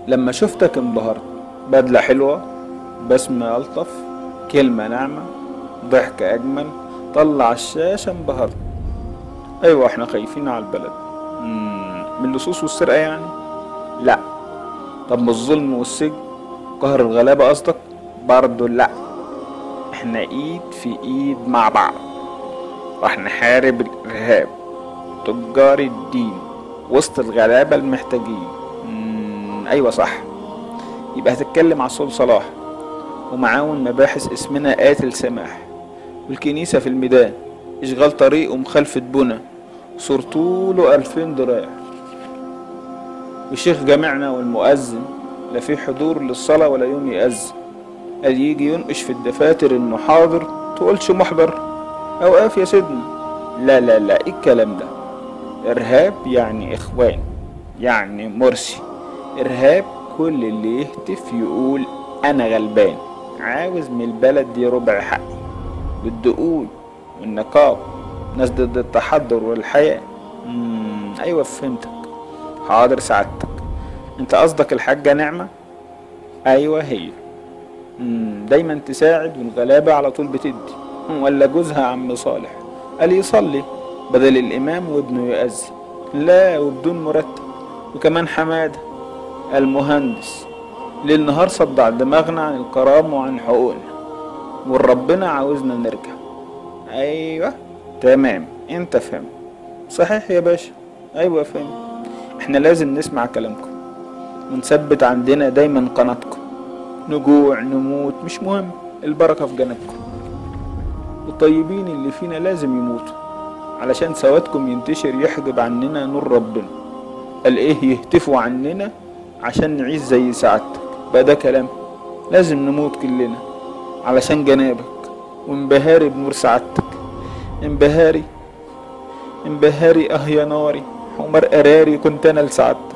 لما شفتك انبهرت بدلة حلوة بسمة ألطف كلمة ناعمة ضحكة أجمل طلع الشاشة انبهرت أيوة احنا خايفين على البلد مم، من اللصوص والسرقة يعني لا طب من الظلم والسجن قهر الغلابة قصدك برضه لا احنا ايد في ايد مع بعض راح نحارب الارهاب تجار الدين وسط الغلابة المحتاجين مم، ايوه صح يبقى هتتكلم على صول صلاح ومعاون مباحث اسمنا قاتل سماح والكنيسة في الميدان اشغال طريق ومخالفة بنا سور طوله ألفين ذراع وشيخ جامعنا والمؤذن لا في حضور للصلاة ولا يوم يأذن قال يجي ينقش في الدفاتر انه حاضر تقولش محضر اوقاف يا سيدنا لا لا لا ايه الكلام ده ارهاب يعني اخوان يعني مرسي ارهاب كل اللي يهتف يقول انا غلبان عاوز من البلد دي ربع حقي بالدقون والنقاب ناس ضد التحضر والحياة مم. ايوه فهمتك حاضر سعادتك انت قصدك الحاجة نعمة ايوه هي مم. دايما تساعد والغلابة على طول بتدي ولا جوزها عم صالح قال يصلي بدل الامام وابنه يأذن لا وبدون مرتب وكمان حمادة المهندس ليل نهار صدع دماغنا عن الكرامة وعن حقوقنا وربنا عاوزنا نرجع ايوه تمام انت فهمت صحيح يا باشا ايوه فهمت احنا لازم نسمع كلامكم ونثبت عندنا دايما قناتكم نجوع نموت مش مهم البركة في جنبكم الطيبين اللي فينا لازم يموتوا علشان سوادكم ينتشر يحجب عننا نور ربنا قال ايه يهتفوا عننا عشان نعيش زي سعادتك بقى ده كلام لازم نموت كلنا علشان جنابك وانبهاري بنور سعادتك انبهاري انبهاري اه يا ناري حمار قراري كنت انا لسعادتك